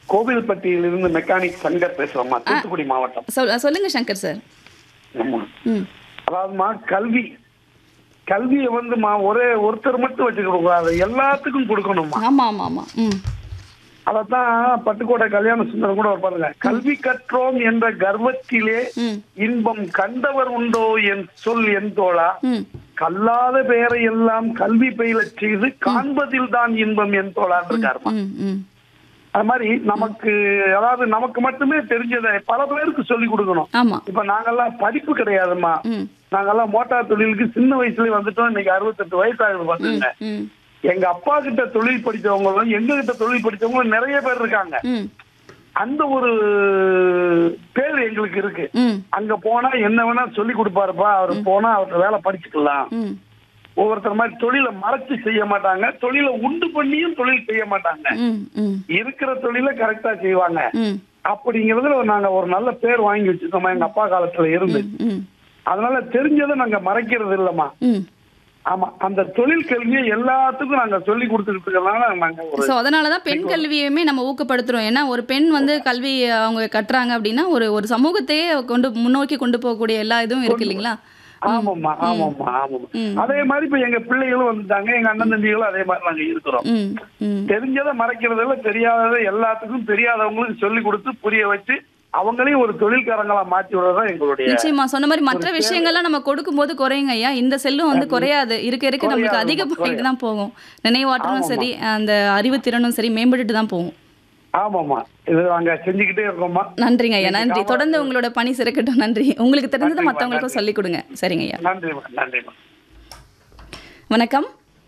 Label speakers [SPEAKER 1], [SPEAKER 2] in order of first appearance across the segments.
[SPEAKER 1] கோவில்பட்டியிலிருந்து mechanic Shankar பேசுறோம்மா தூத்துக்குடி மாவட்டம்
[SPEAKER 2] சொல் சொல்லுங்க சங்கர் சார்
[SPEAKER 1] ஆமா.
[SPEAKER 2] ம்
[SPEAKER 1] அதாவதுமா கல்வி கல்வியை வந்துமா ஒரே ஒருத்தர் மட்டும் வச்சுக்க கூடாது எல்லாத்துக்கும் கொடுக்கணுமா
[SPEAKER 2] ஆமா ஆமா ஆமா ம்
[SPEAKER 1] அதத்தான் பட்டுக்கோட்டை கல்யாண சுந்தரம் கூட ஒரு பாருங்க கல்வி கற்றோம் என்ற கர்வத்திலே
[SPEAKER 2] ம்
[SPEAKER 1] இன்பம் கண்டவர் உண்டோ என் சொல் என் தோழா
[SPEAKER 2] ம்
[SPEAKER 1] கல்லாத பெயரை எல்லாம் கல்வி பயிலச் செய்து காண்பதில் தான் இன்பம் என் தோழான்னு இருக்காருமா
[SPEAKER 2] ம் ம்
[SPEAKER 1] அது மாதிரி நமக்கு அதாவது நமக்கு மட்டுமே தெரிஞ்சதை பல பேருக்கு சொல்லி கொடுக்கணும்
[SPEAKER 2] ஆமா
[SPEAKER 1] இப்ப நாங்கெல்லாம் படிப்பு கிடையாதும்மா
[SPEAKER 2] ம்
[SPEAKER 1] நாங்கெல்லாம் மோட்டார் தொழிலுக்கு சின்ன வயசுலயே வந்துட்டோம் இன்னைக்கு அறுபத்தெட்டு வயசு ஆகுது பாத்துங்க
[SPEAKER 2] ம்
[SPEAKER 1] எங்க அப்பா கிட்ட தொழில் படிச்சவங்களும் எங்க கிட்ட தொழில் படிச்சவங்களும் நிறைய பேர் இருக்காங்க
[SPEAKER 2] ம்
[SPEAKER 1] அந்த ஒரு பேர் எங்களுக்கு இருக்கு
[SPEAKER 2] ம்
[SPEAKER 1] அங்க போனா என்ன வேணா சொல்லி கொடுப்பாருப்பா அவர் போனா அவர் வேலை படிச்சுக்கலாம்
[SPEAKER 2] ம்
[SPEAKER 1] ஒவ்வொருத்தர் மாதிரி தொழிலை மறைச்சு செய்ய மாட்டாங்க தொழிலை உண்டு பண்ணியும் தொழில் செய்ய மாட்டாங்க
[SPEAKER 2] ம் ம்
[SPEAKER 1] இருக்கிற தொழிலை கரெக்டா செய்வாங்க
[SPEAKER 2] ம்
[SPEAKER 1] அப்படிங்கறதுல நாங்க ஒரு நல்ல பேர் வாங்கி வச்சிருக்கோமா எங்க அப்பா காலத்துல இருந்து
[SPEAKER 2] ம்
[SPEAKER 1] அதனால தெரிஞ்சதை நாங்க மறைக்கிறது இல்லம்மா
[SPEAKER 2] ம்
[SPEAKER 1] ஆமா அந்த தொழில் கல்வியை எல்லாத்துக்கும் நாங்க சொல்லி கொடுத்துக்கிட்டு இருக்கறதுனால நாங்க ஒரு
[SPEAKER 2] ஸோ அதனால தான் பெண் கல்வியுமே நம்ம ஊக்கப்படுத்துறோம் ஏன்னா ஒரு பெண் வந்து கல்வி அவங்க கட்டுறாங்க அப்படின்னா ஒரு ஒரு சமூகத்தையே கொண்டு முன்னோக்கி கொண்டு போகக்கூடிய எல்லா இதுவும் இருக்கு இல்லைங்களா
[SPEAKER 1] ஆமாம்மா ஆமாம்மா ஆமாம்மா
[SPEAKER 2] ம்.
[SPEAKER 1] அதே மாதிரி இப்ப எங்க பிள்ளைகளும் வந்துட்டாங்க எங்க அண்ணன் தம்பிகளும் அதே மாதிரி நாங்க இருக்கிறோம்
[SPEAKER 2] ம் ம்
[SPEAKER 1] தெரிஞ்சதை மறைக்கிறதுல தெரியாததை எல்லாத்துக்கும் தெரியாதவங்களுக்கு சொல்லி கொடுத்து புரிய வச்சு அவங்களையும் ஒரு தொழில்காரங்களா மாற்றி விடுறதுதான் எங்களுடைய
[SPEAKER 2] நிச்சயமா சொன்ன மாதிரி மற்ற விஷயங்கள்லாம் நம்ம கொடுக்கும்போது குறையுங்க ஐயா இந்த செல்லும் வந்து குறையாது இருக்க இருக்க நம்மளுக்கு
[SPEAKER 1] குறையாது,
[SPEAKER 2] அதிகப்பட்டு தான் போகும் நினைவாற்றலும் சரி அந்த அறிவுத்திறனும் சரி மேம்பட்டுட்டு தான் போகும்
[SPEAKER 1] ஆமாம்மா இது நாங்க செஞ்சுக்கிட்டே இருக்கோம்மா
[SPEAKER 2] நன்றிங்க ஐயா நன்றி தொடர்ந்து உங்களோட பணி சிறக்கட்டும் நன்றி உங்களுக்கு தெரிஞ்சதை
[SPEAKER 1] நன்றிம்மா,
[SPEAKER 2] மற்றவங்களுக்கும் சொல்லிக் கொடுங்க சரிங்க ஐயா
[SPEAKER 1] நன்றிம்மா நன்றிம்மா
[SPEAKER 2] வணக்கம்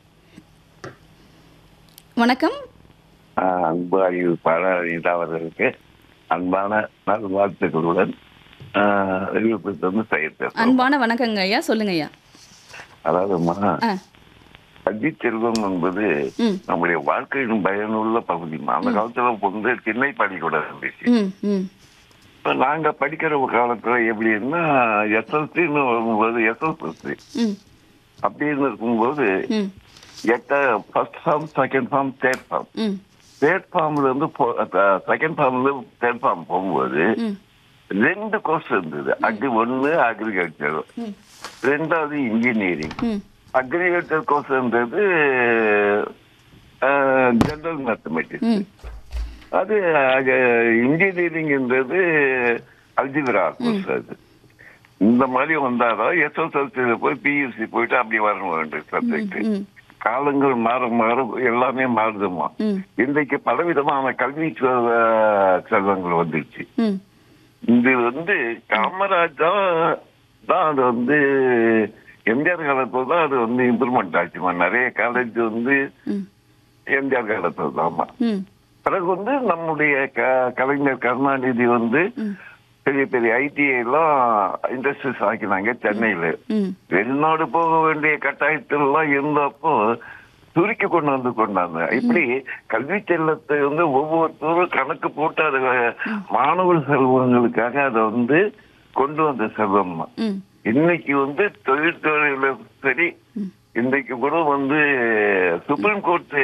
[SPEAKER 2] வணக்கம்
[SPEAKER 3] ஆஹ் அன்பு அறிவிப்பாளர் அனிதா அவர்களுக்கு அன்பான நல்வாழ்த்துக்களுடன் ஆஹ் அறிவிப்பு வந்து செயற்பேன்
[SPEAKER 2] அன்பான வணக்கங்க ஐயா சொல்லுங்க ஐயா
[SPEAKER 3] அதாவதுமா
[SPEAKER 2] ஆ
[SPEAKER 3] கல்வி செல்வம் என்பது
[SPEAKER 2] ம்
[SPEAKER 3] நம்முடைய வாழ்க்கையின் பயனுள்ள பகுதிமா அந்த காலத்துல வந்து திண்ணை பள்ளிக்கூடம் இருந்துச்சு
[SPEAKER 2] ம் ம்
[SPEAKER 3] இப்ப நாங்க படிக்கிற காலத்துல எப்படின்னா எஸ்எல்சின்னு வரும்போது எஸ்எல்சி
[SPEAKER 2] ம்
[SPEAKER 3] அப்படின்னு இருக்கும்போது
[SPEAKER 2] ம்
[SPEAKER 3] எட்ட first form second form third form
[SPEAKER 2] ம்
[SPEAKER 3] தேர்ட் ஃபார்ம்ல இருந்து செகண்ட் ஃபார்ம்ல இருந்து தேர்ட் ஃபார்ம் போகும்போது
[SPEAKER 2] ம்
[SPEAKER 3] ரெண்டு கோர்ஸ் இருந்தது அக்ரி ஒன்னு அக்ரிகல்ச்சர்
[SPEAKER 2] ம்
[SPEAKER 3] ரெண்டாவது இன்ஜினியரிங்
[SPEAKER 2] ம்
[SPEAKER 3] அக்ரிகல்ச்சர் கோர்ஸ்ன்றது ஜெனரல் மேத்தமெட்டிக்ஸ்
[SPEAKER 2] ம்
[SPEAKER 3] அது இன்ஜினியரிங்ன்றது அல்ஜிபிரா கோர்ஸ் அது இந்த மாதிரி வந்தாதான் எஸ்எஸ்எல்சியில் போய் பியூசி போயிட்டு அப்படி வரணும் வேண்டிய சப்ஜெக்ட்
[SPEAKER 2] ம்
[SPEAKER 3] காலங்கள் மாற மாற எல்லாமே மாறுதுமா
[SPEAKER 2] ம்
[SPEAKER 3] இன்றைக்கு பலவிதமான கல்வி செல்வ- செல்வங்கள் வந்துருச்சு
[SPEAKER 2] ம்
[SPEAKER 3] இது வந்து காமராஜ் தான் தான் அது வந்து எம்ஜிஆர் காலத்துல தான் அது வந்து இம்ப்ரூவ்மெண்ட் ஆச்சுமா நிறைய காலேஜ் வந்து
[SPEAKER 2] ம்
[SPEAKER 3] எம்ஜிஆர் காலத்துல தான்மா
[SPEAKER 2] ம்
[SPEAKER 3] பிறகு வந்து நம்முடைய க- கலைஞர் கருணாநிதி வந்து
[SPEAKER 2] ம்
[SPEAKER 3] பெரிய பெரிய ஐடிஐ எல்லாம் இண்டஸ்ட்ரீஸ் ஆக்கினாங்க சென்னையில
[SPEAKER 2] ம்
[SPEAKER 3] வெளிநாடு போக வேண்டிய கட்டாயத்தில் எல்லாம் இருந்தப்போ சுருக்கி கொண்டு வந்து கொண்டாங்க இப்படி கல்வி செல்லத்தை வந்து ஒவ்வொருத்தரும் கணக்கு போட்டு அது மாணவர் செல்வங்களுக்காக அதை வந்து கொண்டு வந்த செல்வம் தான்.
[SPEAKER 2] ம்
[SPEAKER 3] இன்னைக்கு வந்து தொழில்துறையில சரி இன்னைக்கு கூட வந்து சுப்ரீம் கோர்ட்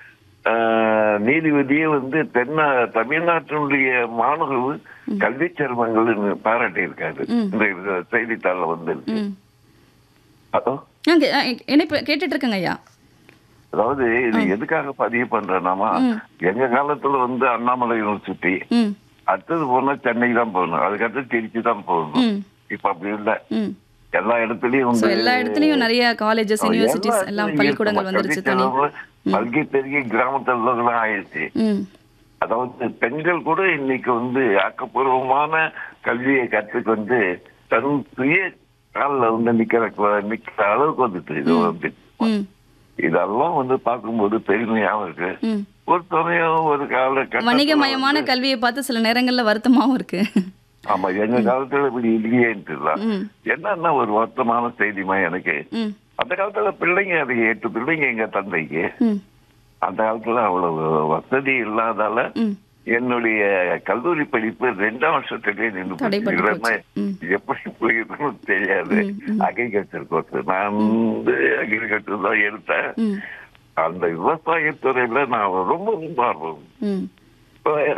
[SPEAKER 3] நீதிபதியே வந்து தென்ன தமிழ்நாட்டினுடைய மாணவர்கள் கல்வி செல்வங்கள் பாராட்டி இருக்காரு
[SPEAKER 2] ம்.
[SPEAKER 3] இந்த செய்தித்தாள்ல வந்து
[SPEAKER 2] ம்
[SPEAKER 3] ஹலோ
[SPEAKER 2] ஆ, கே- ஆ, இணைப்பு கேட்டுட்டு இருக்கேங்க ஐயா
[SPEAKER 3] அதாவது இது எதுக்காக பதிவு பண்றேன்னாமா எங்க காலத்துல வந்து அண்ணாமலை யூனிவர்சிட்டி
[SPEAKER 2] ம்
[SPEAKER 3] அடுத்தது போனா சென்னை தான் போகணும் அதுக்கடுத்து திருச்சி தான் போகணும்
[SPEAKER 2] ம்
[SPEAKER 3] இப்ப அப்படி இல்ல
[SPEAKER 2] ம்
[SPEAKER 3] எல்லா இடத்துலயும்
[SPEAKER 2] ஸோ
[SPEAKER 3] வந்து
[SPEAKER 2] எல்லா இடத்துலயும் நிறைய காலேஜஸ் யூனிவர்சிட்டிஸ் எல்லாம் பள்ளிக்கூடங்கள் வந்துருச்சு தனி
[SPEAKER 3] பல்கி பெருகி கிராமத்துல தான் ஆயிடுச்சு
[SPEAKER 2] ம்
[SPEAKER 3] அதாவது பெண்கள் கூட இன்னைக்கு வந்து ஆக்கப்பூர்வமான கல்வியை கற்றுக்கொண்டு தன் சுய காலில் வந்து நிக்கிற நிக்கிற அளவுக்கு வந்துட்டு இது வந்து
[SPEAKER 2] ம்
[SPEAKER 3] இதெல்லாம் வந்து பார்க்கும்போது பெருமையாவும் இருக்கு
[SPEAKER 2] ம்
[SPEAKER 3] ஒரு சமயம் ஒரு கால
[SPEAKER 2] வணிகமயமான கல்வியை பார்த்து சில நேரங்கள்ல வருத்தமாவும் இருக்கு
[SPEAKER 3] ஆமா எங்க காலத்துல இப்படி இல்லையேன்ட்டு தான்
[SPEAKER 2] ம்
[SPEAKER 3] என்னன்னா ஒரு வருத்தமான செய்திமா எனக்கு
[SPEAKER 2] ம்
[SPEAKER 3] அந்த காலத்துல பிள்ளைங்க அது எட்டு பிள்ளைங்க எங்க தந்தைக்கு
[SPEAKER 2] ம்
[SPEAKER 3] அந்த காலத்துல அவ்வளவு வசதி இல்லாதால
[SPEAKER 2] ம்
[SPEAKER 3] என்னுடைய கல்லூரி படிப்பு ரெண்டாம் வருஷத்துலயே நின்று போச்சு.
[SPEAKER 2] தடைப்பட்டு
[SPEAKER 3] இல்லைன்னா
[SPEAKER 2] போச்சு. ம்.
[SPEAKER 3] எப்படி போயிருக்கணும் தெரியாது
[SPEAKER 2] ம்,
[SPEAKER 3] அக்ரிகல்ச்சர் கோர்ஸ் நான் வந்து அக்ரிகல்ச்சர் தான் எடுத்தேன்
[SPEAKER 2] ம்
[SPEAKER 3] அந்த விவசாயத்துறையில நான் ரொம்ப ரொம்ப ஆர்வம்
[SPEAKER 2] ம்
[SPEAKER 3] இப்ப